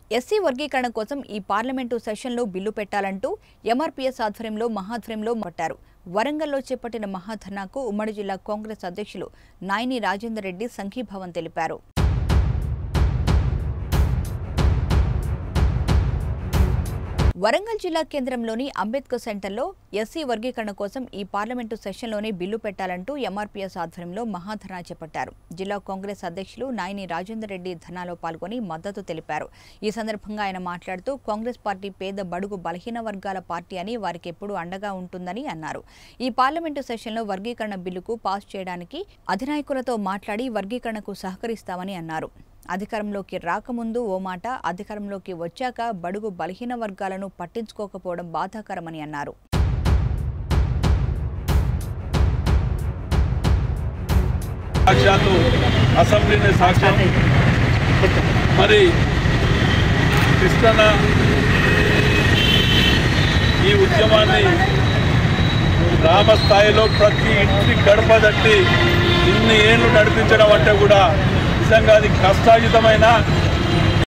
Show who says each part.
Speaker 1: SC వర్గీకరణ కోసం ఈ పార్లమెంటు సెషన్లో బిల్లు పెట్టాలంటూ ఎంఆర్పీఎస్ ఆధ్వర్యంలో మహాధ్వర్యంలో పట్టారు వరంగల్లో చేపట్టిన మహాధర్నాకు ఉమ్మడి జిల్లా కాంగ్రెస్ అధ్యక్షులు నాయని రాజేందర్ రెడ్డి సంఘీభావం తెలిపారు వరంగల్ జిల్లా కేంద్రంలోని అంబేద్కర్ సెంటర్లో ఎస్సీ వర్గీకరణ కోసం ఈ పార్లమెంటు సెషన్లోనే బిల్లు పెట్టాలంటూ ఎంఆర్పీఎస్ ఆధ్వర్యంలో మహాధర్నా చేపట్టారు జిల్లా కాంగ్రెస్ అధ్యక్షులు నాయని రాజేందర్ రెడ్డి ధర్నాలో పాల్గొని మద్దతు తెలిపారు ఈ సందర్భంగా ఆయన మాట్లాడుతూ కాంగ్రెస్ పార్టీ పేద బడుగు బలహీన వర్గాల పార్టీ అని వారికి ఎప్పుడూ అండగా ఉంటుందని అన్నారు ఈ పార్లమెంటు సెషన్లో వర్గీకరణ బిల్లుకు పాస్ చేయడానికి అధినాయకులతో మాట్లాడి వర్గీకరణకు సహకరిస్తామని అన్నారు అధికారంలోకి రాకముందు ఓ మాట అధికారంలోకి వచ్చాక బడుగు బలహీన వర్గాలను పట్టించుకోకపోవడం బాధాకరమని అన్నారు
Speaker 2: సాక్షాత్తు అసెంబ్లీని సాక్ష్యం మరి కృష్ణన్న ఈ ఉద్యమాన్ని గ్రామ స్థాయిలో ప్రతి ఇంటి గడప తట్టి ఇన్ని ఏళ్ళు నడిపించడం అంటే కూడా నిజంగా అది కష్టాయుతమైన